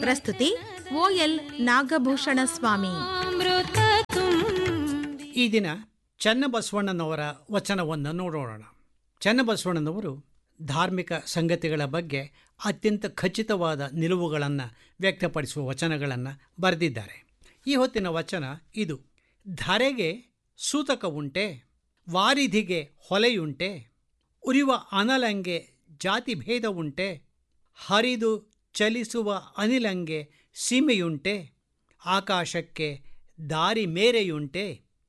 ಪ್ರಸ್ತುತಿ ಓಎಲ್ ನಾಗಭೂಷಣ ಸ್ವಾಮಿ ಅಮೃತ ತುಂಬಿ ಈ ದಿನ ಚನ್ನಬಸವಣ್ಣನವರ ವಚನವನ್ನು ನೋಡೋಣ ಚನ್ನಬಸವಣ್ಣನವರು ಧಾರ್ಮಿಕ ಸಂಗತಿಗಳ ಬಗ್ಗೆ ಅತ್ಯಂತ ಖಚಿತವಾದ ನಿಲುವುಗಳನ್ನು ವ್ಯಕ್ತಪಡಿಸುವ ವಚನಗಳನ್ನು ಬರೆದಿದ್ದಾರೆ ಈ ಹೊತ್ತಿನ ವಚನ ಇದು ಧರೆಗೆ ಸೂತಕ ಉಂಟೆ ವಾರಿಧಿಗೆ ಹೊಲೆಯುಂಟೆ ಉರಿವ ಅನಲಂಗೆ ಜಾತಿ ಭೇದ ಉಂಟೆ ಹರಿದು ಚಲಿಸುವ ಅನಿಲಂಗೆ ಸೀಮೆಯುಂಟೆ ಆಕಾಶಕ್ಕೆ ದಾರಿ ಮೇರೆಯುಂಟೆ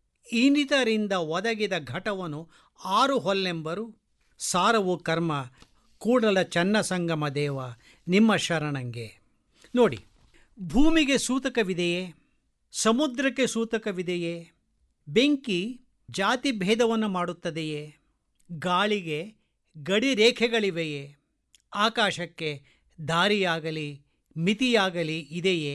ಇನ್ನಿತರಿಂದ ಒದಗಿದ ಘಟವನು ಆರು ಹೊಲ್ಲೆಂಬರು ಸಾರವು ಕರ್ಮ ಕೂಡಲ ಚನ್ನ ಸಂಗಮ ದೇವ ನಿಮ್ಮ ಶರಣಂಗೆ ನೋಡಿ ಭೂಮಿಗೆ ಸೂತಕವಿದೆಯೇ ಸಮುದ್ರಕ್ಕೆ ಸೂತಕವಿದೆಯೇ ಬೆಂಕಿ ಜಾತಿ ಭೇದವನ್ನು ಮಾಡುತ್ತದೆಯೇ ಗಾಳಿಗೆ ಗಡಿ ರೇಖೆಗಳಿವೆಯೇ ಆಕಾಶಕ್ಕೆ ದಾರಿಯಾಗಲಿ ಮಿತಿಯಾಗಲಿ ಇದೆಯೇ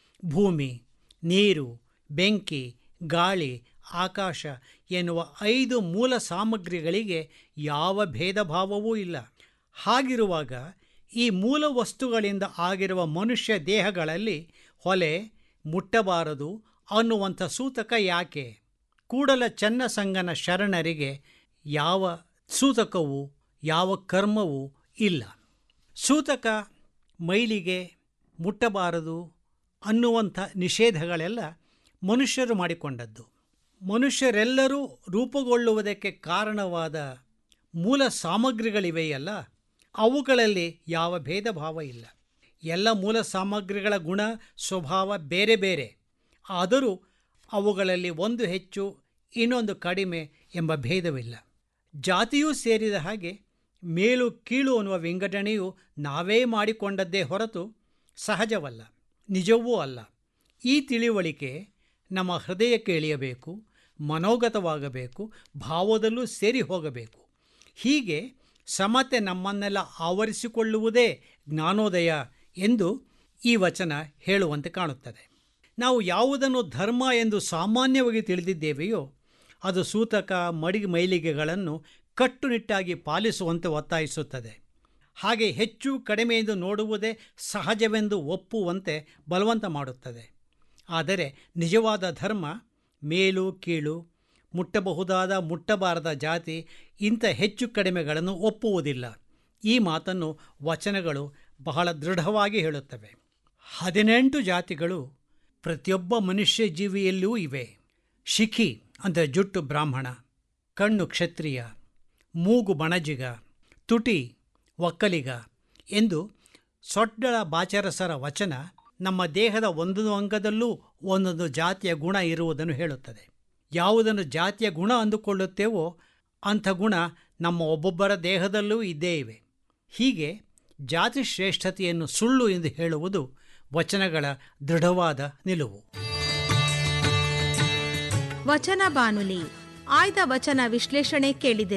ಭೂಮಿ ನೀರು ಬೆಂಕಿ ಗಾಳಿ ಆಕಾಶ ಎನ್ನುವ ಐದು ಮೂಲ ಸಾಮಗ್ರಿಗಳಿಗೆ ಯಾವ ಭೇದ ಭಾವವೂ ಇಲ್ಲ ಹಾಗಿರುವಾಗ ಈ ಮೂಲ ವಸ್ತುಗಳಿಂದ ಆಗಿರುವ ಮನುಷ್ಯ ದೇಹಗಳಲ್ಲಿ ಹೊಲೆ ಮುಟ್ಟಬಾರದು ಅನ್ನುವಂಥ ಸೂತಕ ಯಾಕೆ ಕೂಡಲ ಚನ್ನಸಂಗನ ಶರಣರಿಗೆ ಯಾವ ಸೂತಕವೂ ಯಾವ ಕರ್ಮವೂ ಇಲ್ಲ ಸೂತಕ ಮೈಲಿಗೆ ಮುಟ್ಟಬಾರದು ಅನ್ನುವಂಥ ನಿಷೇಧಗಳೆಲ್ಲ ಮನುಷ್ಯರು ಮಾಡಿಕೊಂಡದ್ದು ಮನುಷ್ಯರೆಲ್ಲರೂ ರೂಪುಗೊಳ್ಳುವುದಕ್ಕೆ ಕಾರಣವಾದ ಮೂಲ ಸಾಮಗ್ರಿಗಳಿವೆಯಲ್ಲ ಅವುಗಳಲ್ಲಿ ಯಾವ ಭೇದ ಭಾವ ಇಲ್ಲ ಎಲ್ಲ ಮೂಲ ಸಾಮಗ್ರಿಗಳ ಗುಣ ಸ್ವಭಾವ ಬೇರೆ ಬೇರೆ ಆದರೂ ಅವುಗಳಲ್ಲಿ ಒಂದು ಹೆಚ್ಚು ಇನ್ನೊಂದು ಕಡಿಮೆ ಎಂಬ ಭೇದವಿಲ್ಲ ಜಾತಿಯೂ ಸೇರಿದ ಹಾಗೆ ಮೇಲು ಕೀಳು ಅನ್ನುವ ವಿಂಗಡಣೆಯು ನಾವೇ ಮಾಡಿಕೊಂಡದ್ದೇ ಹೊರತು ಸಹಜವಲ್ಲ ನಿಜವೂ ಅಲ್ಲ ಈ ತಿಳಿವಳಿಕೆ ನಮ್ಮ ಹೃದಯಕ್ಕೆ ಇಳಿಯಬೇಕು ಮನೋಗತವಾಗಬೇಕು ಭಾವದಲ್ಲೂ ಸೇರಿ ಹೋಗಬೇಕು ಹೀಗೆ ಸಮತೆ ನಮ್ಮನ್ನೆಲ್ಲ ಆವರಿಸಿಕೊಳ್ಳುವುದೇ ಜ್ಞಾನೋದಯ ಎಂದು ಈ ವಚನ ಹೇಳುವಂತೆ ಕಾಣುತ್ತದೆ ನಾವು ಯಾವುದನ್ನು ಧರ್ಮ ಎಂದು ಸಾಮಾನ್ಯವಾಗಿ ತಿಳಿದಿದ್ದೇವೆಯೋ ಅದು ಸೂತಕ ಮಡಿ ಮೈಲಿಗೆಗಳನ್ನು ಕಟ್ಟುನಿಟ್ಟಾಗಿ ಪಾಲಿಸುವಂತೆ ಒತ್ತಾಯಿಸುತ್ತದೆ ಹಾಗೆ ಹೆಚ್ಚು ಕಡಿಮೆ ಎಂದು ನೋಡುವುದೇ ಸಹಜವೆಂದು ಒಪ್ಪುವಂತೆ ಬಲವಂತ ಮಾಡುತ್ತದೆ ಆದರೆ ನಿಜವಾದ ಧರ್ಮ ಮೇಲು ಕೀಳು ಮುಟ್ಟಬಹುದಾದ ಮುಟ್ಟಬಾರದ ಜಾತಿ ಇಂಥ ಹೆಚ್ಚು ಕಡಿಮೆಗಳನ್ನು ಒಪ್ಪುವುದಿಲ್ಲ ಈ ಮಾತನ್ನು ವಚನಗಳು ಬಹಳ ದೃಢವಾಗಿ ಹೇಳುತ್ತವೆ ಹದಿನೆಂಟು ಜಾತಿಗಳು ಪ್ರತಿಯೊಬ್ಬ ಮನುಷ್ಯ ಜೀವಿಯಲ್ಲೂ ಇವೆ ಶಿಖಿ ಅಂದರೆ ಜುಟ್ಟು ಬ್ರಾಹ್ಮಣ ಕಣ್ಣು ಕ್ಷತ್ರಿಯ ಮೂಗು ಬಣಜಿಗ ತುಟಿ ಒಕ್ಕಲಿಗ ಎಂದು ಸೊಡ್ಡಳ ಬಾಚರಸರ ವಚನ ನಮ್ಮ ದೇಹದ ಒಂದೊಂದು ಅಂಗದಲ್ಲೂ ಒಂದೊಂದು ಜಾತಿಯ ಗುಣ ಇರುವುದನ್ನು ಹೇಳುತ್ತದೆ ಯಾವುದನ್ನು ಜಾತಿಯ ಗುಣ ಅಂದುಕೊಳ್ಳುತ್ತೇವೋ ಅಂಥ ಗುಣ ನಮ್ಮ ಒಬ್ಬೊಬ್ಬರ ದೇಹದಲ್ಲೂ ಇದ್ದೇ ಇವೆ ಹೀಗೆ ಜಾತಿ ಶ್ರೇಷ್ಠತೆಯನ್ನು ಸುಳ್ಳು ಎಂದು ಹೇಳುವುದು ವಚನಗಳ ದೃಢವಾದ ನಿಲುವು ವಚನ ಬಾನುಲಿ ಆಯ್ದ ವಚನ ವಿಶ್ಲೇಷಣೆ ಕೇಳಿದಿರಿ